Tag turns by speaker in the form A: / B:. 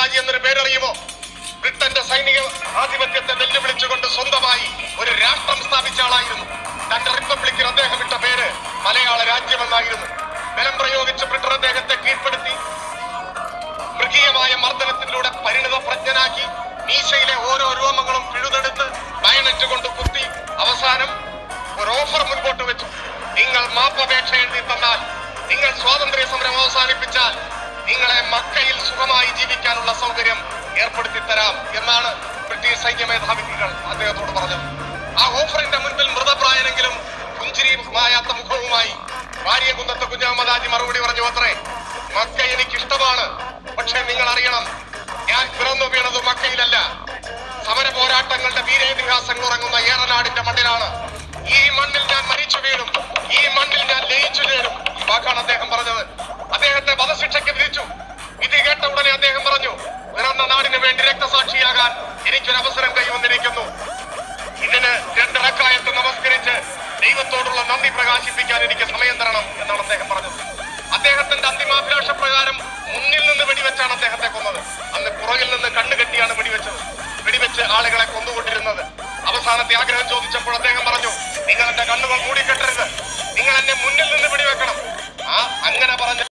A: കുഞ്ഞഹമ്മദാജി എന്നൊരു പേരറിയുമോ ബ്രിട്ടന്റെ സൈനിക ആധിപത്യത്തെ വെല്ലുവിളിച്ചുകൊണ്ട് സ്വന്തമായി ഒരു രാഷ്ട്രം സ്ഥാപിച്ച ആളായിരുന്നു തന്റെ റിപ്പബ്ലിക്കിൽ അദ്ദേഹം ഇട്ട പേര് മലയാള രാജ്യമെന്നായിരുന്നു ബലം പ്രയോഗിച്ച് ബ്രിട്ടൻ അദ്ദേഹത്തെ കീഴ്പ്പെടുത്തി മൃഗീയമായ മർദ്ദനത്തിലൂടെ പരിണിത പ്രജ്ഞനാക്കി മീശയിലെ ഓരോ രോമങ്ങളും പിഴുതെടുത്ത് ബയണറ്റ് കൊണ്ട് കുത്തി അവസാനം ഒരു ഓഫർ മുൻപോട്ട് വെച്ചു നിങ്ങൾ മാപ്പപേക്ഷ എഴുതി തന്നാൽ നിങ്ങൾ സ്വാതന്ത്ര്യ സമരം അവസാനിപ്പിച്ചാൽ നിങ്ങളെ മക്കയിൽ സുഖമായി ജീവിക്കാനുള്ള സൗകര്യം ഏർപ്പെടുത്തി തരാം എന്നാണ് ബ്രിട്ടീഷ് സൈന്യ മേധാവികൾ അദ്ദേഹത്തോട് പറഞ്ഞത് ആ ഓഫറിന്റെ മുൻപിൽ മൃതപ്രായനെങ്കിലും പുഞ്ചിരി മായാത്ത മുഖവുമായി ഭാര്യ കുന്നത്ത് കുഞ്ഞഹമ്മദാജി മറുപടി പറഞ്ഞു അത്രേ മക്ക എനിക്ക് ഇഷ്ടമാണ് പക്ഷെ നിങ്ങൾ അറിയണം ഞാൻ പിറന്നു വീണത് മക്കയിലല്ല സമര പോരാട്ടങ്ങളുടെ വീരേതിഹാസങ്ങൾ ഉറങ്ങുന്ന ഏറനാടിന്റെ മണ്ണിലാണ് ഈ മണ്ണിൽ ഞാൻ മരിച്ചു വീഴും ഈ മണ്ണിൽ ഞാൻ ലയിച്ചു ചേരും ഈ വാക്കാണ് അദ്ദേഹം പറഞ്ഞത് അദ്ദേഹത്തെ വധശിക്ഷയ്ക്ക് വിധിച്ചു വിധി കേട്ട ഉടനെ അദ്ദേഹം പറഞ്ഞു പിറന്ന നാടിന് വേണ്ടി രക്തസാക്ഷിയാകാൻ എനിക്കൊരു അവസരം കൈവന്നിരിക്കുന്നു ഇതിന് രണ്ടിറക്കായത്ത് നമസ്കരിച്ച് ദൈവത്തോടുള്ള നന്ദി പ്രകാശിപ്പിക്കാൻ എനിക്ക് സമയം തരണം എന്നാണ് അദ്ദേഹം പറഞ്ഞത് അദ്ദേഹത്തിന്റെ അന്തിമാഭിലാഷ പ്രകാരം മുന്നിൽ നിന്ന് വെടിവെച്ചാണ് അദ്ദേഹത്തെ കൊന്നത് അന്ന് പുറകിൽ നിന്ന് കണ്ണു കെട്ടിയാണ് വെടിവെച്ചത് വെടിവെച്ച് ആളുകളെ കൊന്നുകൊണ്ടിരുന്നത് അവസാനത്തെ ആഗ്രഹം ചോദിച്ചപ്പോൾ അദ്ദേഹം പറഞ്ഞു നിങ്ങൾ എന്റെ കണ്ണുകൾ മൂടിക്കെട്ടരുത് നിങ്ങൾ എന്നെ മുന്നിൽ നിന്ന് വെടിവെക്കണം ആ അങ്ങനെ പറഞ്ഞ